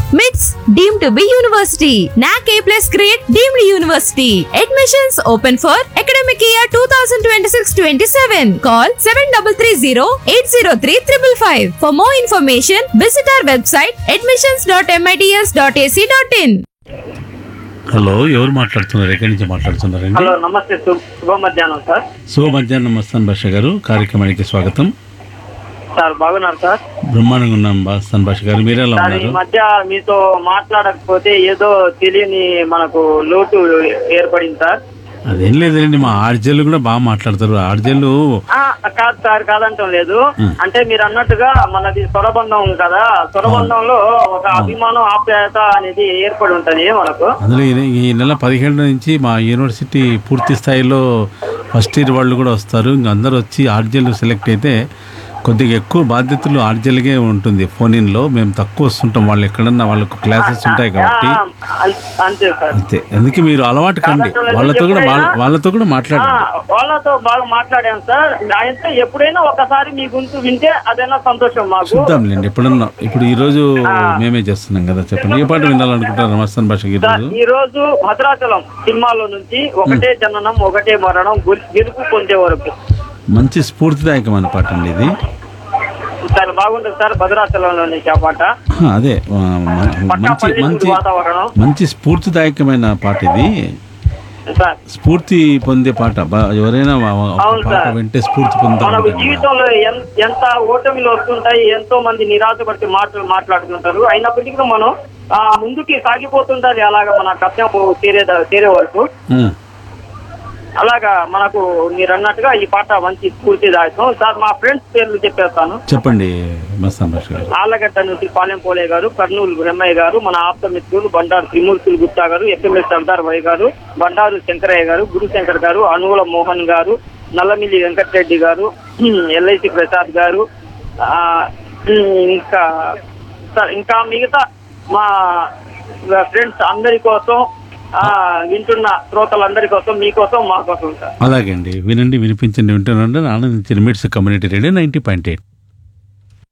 MITS deemed to be university. NAC A plus grade deemed university. Admissions open for academic year 2026-27. Call 7330-803-555. For more information, visit our website admissions.mits.ac.in. Hello ఎవరు మాట్లాడుతున్నారు ఎక్కడి నుంచి మాట్లాడుతున్నారండి hello నమస్తే సు- శుభ మధ్యాహ్నం సార్ శుభ మధ్యాహ్నం మస్తాన్ భాష గారు కార్యక్రమానికి స్వాగతం సార్ బాగున్నారు సార్ బ్రహ్మాండంగా ఉన్నాం మస్తాన్ భాష గారు మీరు ఎలా సార్ ఈ ఉన్నారు మధ్య మీతో మాట్లాడకపోతే ఏదో తెలియని మనకు లోటు ఏర్పడింది సార్ అదేం లేదండి మా ఆర్జేలు కూడా బాగా మాట్లాడతారు ఆర్జేలు ఆ, కాదు సార్ కాదంటం లేదు అంటే మీరు అన్నట్టుగా మనది స్వరబంధం కదా స్వరబంధంలో ఒక అభిమానం ఆప్యాయత అనేది ఏర్పడి ఉంటది మనకు అందులో ఈ- ఈ నెల పదిహేడు నుంచి మా యూనివర్సిటీ పూర్తి స్థాయిలో ఫస్ట్ ఇయర్ వాళ్ళు కూడా వస్తారు ఇంక అందరూ వచ్చి ఆర్జేలు సెలెక్ట్ అయితే కొద్దిగా ఎక్కువ బాధ్యతలు ఆర్జేలుగే ఉంటుంది ఫోన్ ఇన్లో మేము తక్కువ వస్తుంటాం వాళ్ళు ఎక్కడన్నా వాళ్ళకు క్లాసెస్ ఉంటాయి ఆ, కాబట్టి అం- అంతే సార్ అంతే అందుకే మీరు అలవాటు కండి వాళ్ళతో కూడా మా- వాళ్ళతో కూడా ఆ, మాట్లాడండి వాళ్ళతో బాగా మాట్లాడాను సార్ అయితే ఎప్పుడైనా ఒకసారి మీ గొంతు వింటే అదైనా సంతోషం మాకు చూద్దాంలేండి ఎప్పుడన్నా ఇప్పుడు ఈ రోజు మేమే చేస్తున్నాం కదా చెప్పండి ఏ పాట వినాలనుకుంటారు నమస్తాన్ భాషకి సార్, ఈరోజు ఈ రోజు భద్రాచలం సినిమాలో నుంచి ఒకటే జననం ఒకటే మరణం గెలు- గెలుపు పొందే వరకు మంచి స్ఫూర్తిదాయకమైన పాట అండి ఇది చాలా బాగుంటుంది సార్ భద్రాచలంలో నుంచి ఆ పాట ఆ, అదే ఆ, మ- పక్కా మంచి పల్లెటూరు మంచి వాతావరణం మంచి స్ఫూర్తిదాయకమైన పాట ఇది సార్ స్ఫూర్తి పొందే పాట బా- ఎవరైనా వా- వా- ఒక అవును పాట సార్. వింటే స్ఫూర్తి మనకు పొందుతారు జీవితంలో ఎన్- ఎంత ఓటమిలు వస్తుంటాయి ఎంతో మంది నిరాశపడితే మాటలు మాట్లాడుతుంటారు అయినప్పటికీ మనం ఆ ముందుకి సాగిపోతుంటారు అలాగా మన కథం చేరే చేరే వరకు అలాగా మనకు మీరు అన్నట్టుగా ఈ పాట మంచి స్ఫూర్తిదాయకం సార్ మా ఫ్రెండ్స్ పేర్లు చెప్పేస్తాను చెప్పండి మస్తాన్ భాష గారు ఆళ్ళగడ్డ నుంచి పాలెం పోలే గారు కర్నూలు బ్రహ్మయ్య గారు మన ఆప్త మిత్రులు బండారు త్రిమూర్తులు గుప్తా గారు ఎస్ఎంఎస్ సర్దార్ వై గారు బండారు శంకరయ్య గారు గురుశంకర్ గారు అనుగుల మోహన్ గారు నల్లమిల్లి వెంకటరెడ్డి గారు ఎల్ఐసి ప్రసాద్ గారు ఆ, ఇంకా సార్ ఇంకా మిగతా మా ఫ్రెండ్స్ అందరి కోసం ఆ, వింటున్న శ్రోతలందరి కోసం మీకోసం మా కోసం సార్ అలాగే అండి వినండి వినిపించండి వింటున్నాండి ఆనందించిన MITS community radio ninety point eight